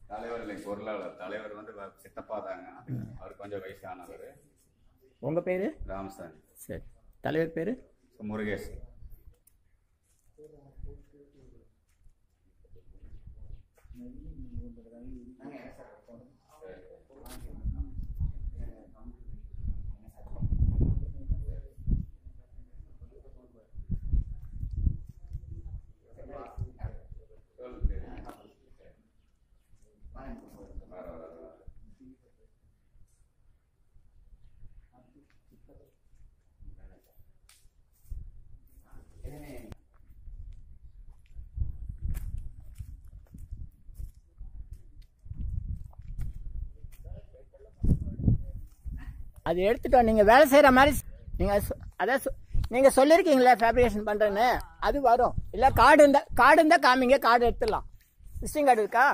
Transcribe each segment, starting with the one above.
தலைவர் இல்லை பொருளாளர் தலைவர் வந்து வ- சித்தப்பா தாங்க அவர் கொஞ்சம் வயசானவர் உங்கள் பேர் ராமசாமி சரி தலைவர் பேர் முருகேஷ் அது எடுத்துட்டோம் நீங்கள் வேலை செய்கிற மாதிரி நீங்கள் அதான் சொ- நீங்க சொல்லியிருக்கீங்களே ஃபேப்ரிகேஷன் பண்ணுறேன்னு அது வரும் இல்லை கார்டு இருந்தா கார்டு இருந்தால் காமிங்க கார்டு எடுத்துடலாம் விசிட்டிங் கார்டு இருக்கா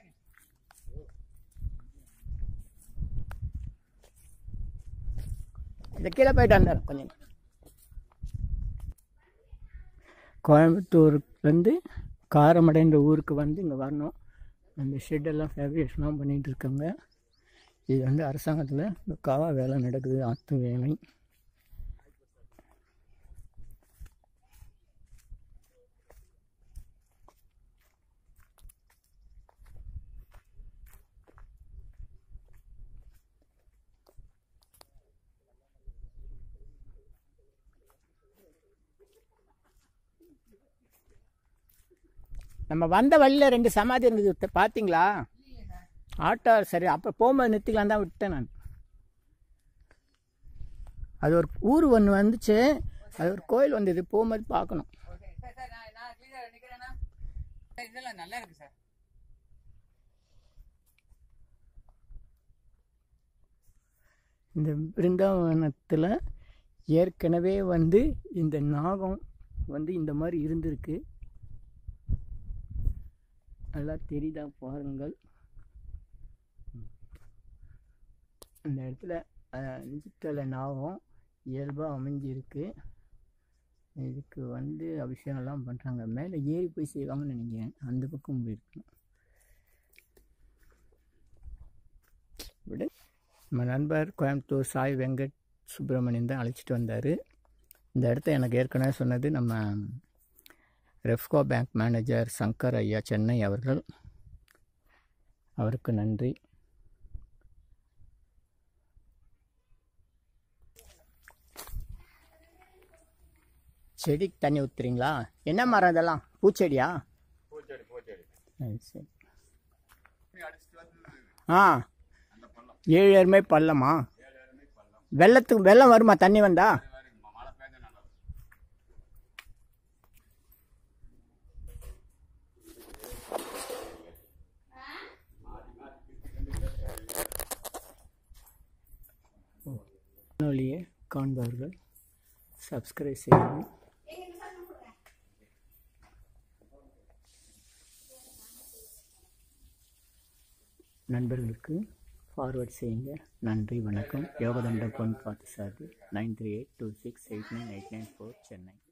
இந்த கீழே போயிட்டு வந்தார் கொஞ்சம் கோயம்புத்தூர்லேருந்து காரமடைன்ற ஊருக்கு வந்து இங்கே வரணும் அந்த ஷெட்டெல்லாம் ஃபேப்ரிகேஷன்லாம் பண்ணிகிட்டு இருக்காங்க இது வந்து அரசாங்கத்தில் இந்த காவா வேலை நடக்குது ஆற்று வேலை நம்ம வந்த வழியில் ரெண்டு சமாதி இருந்தது த- பார்த்தீங்களா ஆட்டோ சரி அப்போ போகும்போது நிறுத்திக்கலாம் தான் விட்டேன் நான் அது ஒரு ஊர் ஒன்று வந்துச்சு அது ஒரு கோயில் வந்தது போகும்போது பார்க்கணும் சார் சார் நான் நான் கிளீனாக நிற்கிறேன்னா இதெல்லாம் நல்லா இருக்கு சார் இந்த பிருந்தாவனத்தில் ஏற்கனவே வந்து இந்த நாகம் வந்து இந்த மாதிரி இருந்திருக்கு நல்லா தெரியுதா பாருங்கள் இந்த இடத்துல அஹ், அஞ்சு தலை நாகம் இயல்பாக அமைஞ்சிருக்கு இதுக்கு வந்து அபிஷேகம்லாம் பண்ணுறாங்க மேலே ஏறி போய் செய்வாங்கன்னு நினைக்கிறேன் அந்த பக்கம் போயிருக்கு விடு நம்ம நண்பர் கோயம்புத்தூர் சாய் வெங்கட் சுப்பிரமணியன் தான் அழைச்சிட்டு வந்தார் இந்த இடத்த எனக்கு ஏற்கனவே சொன்னது நம்ம ரெஃப்கோ பேங்க் மேனேஜர் சங்கர் ஐயா சென்னை அவர்கள் அவருக்கு நன்றி செடிக்கு தண்ணி ஊற்றுறீங்களா என்ன மரம் இதெல்லாம் பூச்செடியா பூச்செடி பூச்செடி அது சரி அடிச்சுட்டு வந்து ஆ ஏழு ஏழுமே பள்ளமா வெள்ளத்துக்கு வெள்ளம் வருமா தண்ணி வந்தா மழை பெஞ்ச நல்லா காணொலியை காண்பவர்கள் சப்ஸ்கிரைப் செய்யவும் நண்பர்களுக்கு ஃபார்வர்ட் செய்யுங்க நன்றி வணக்கம் யோகதண்ட பொன் பார்த்து சார்பு nine three eight two six eight nine eight nine four Chennai